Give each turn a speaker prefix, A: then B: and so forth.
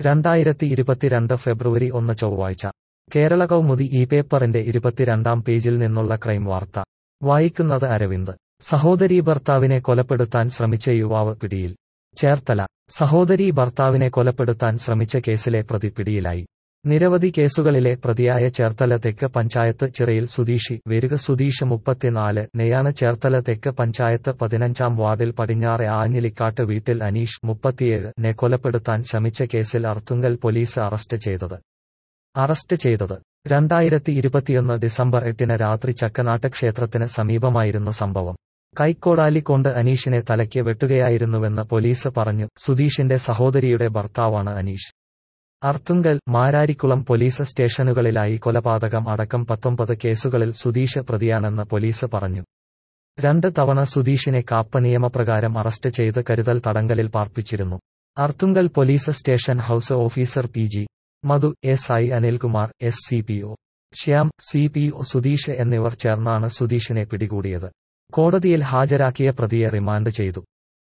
A: രണ്ടായിരത്തി ഇരുപത്തിരണ്ട് ഫെബ്രുവരി ഒന്ന് ചൊവ്വാഴ്ച കേരള കൗമുദി ഈ പേപ്പറിന്റെ ഇരുപത്തിരണ്ടാം പേജിൽ നിന്നുള്ള ക്രൈം വാർത്ത വായിക്കുന്നത് അരവിന്ദ് സഹോദരീ ഭർത്താവിനെ കൊലപ്പെടുത്താൻ ശ്രമിച്ച യുവാവ് പിടിയിൽ ചേർത്തല സഹോദരീ ഭർത്താവിനെ കൊലപ്പെടുത്താൻ ശ്രമിച്ച കേസിലെ പ്രതി പിടിയിലായി നിരവധി കേസുകളിലെ പ്രതിയായ ചേർത്തല തെക്ക് പഞ്ചായത്ത് ചിറയിൽ സുധീഷി വെരുക സുധീഷ് മുപ്പത്തിനാല് നെയാണ് ചേർത്തല തെക്ക് പഞ്ചായത്ത് പതിനഞ്ചാം വാർഡിൽ പടിഞ്ഞാറെ ആഞ്ഞിലിക്കാട്ട് വീട്ടിൽ അനീഷ് മുപ്പത്തിയേഴ് നെ കൊലപ്പെടുത്താൻ ശ്രമിച്ച കേസിൽ അർത്തുങ്കൽ പോലീസ് അറസ്റ്റ് ചെയ്തത് അറസ്റ്റ് ചെയ്തത് രണ്ടായിരത്തി ഇരുപത്തിയൊന്ന് ഡിസംബർ എട്ടിന് രാത്രി ചക്കനാട്ട് ക്ഷേത്രത്തിന് സമീപമായിരുന്നു സംഭവം കൈക്കോടാലി കൊണ്ട് അനീഷിനെ തലയ്ക്ക് വെട്ടുകയായിരുന്നുവെന്ന് പോലീസ് പറഞ്ഞു സുധീഷിന്റെ സഹോദരിയുടെ ഭർത്താവാണ് അനീഷ് അർത്തുങ്കൽ മാരാരിക്കുളം പോലീസ് സ്റ്റേഷനുകളിലായി കൊലപാതകം അടക്കം പത്തൊമ്പത് കേസുകളിൽ സുധീഷ് പ്രതിയാണെന്ന് പോലീസ് പറഞ്ഞു രണ്ട് തവണ സുധീഷിനെ കാപ്പ നിയമപ്രകാരം അറസ്റ്റ് ചെയ്ത് കരുതൽ തടങ്കലിൽ പാർപ്പിച്ചിരുന്നു Arthunkal police station house officer P G Madhu S I Anilkumar S C P O Shyam C P O Sudheesh എന്നിവർ ചേർന്നാണ് സുധീഷിനെ പിടികൂടിയത് കോടതിയിൽ ഹാജരാക്കിയ പ്രതിയെ റിമാൻഡ് ചെയ്തു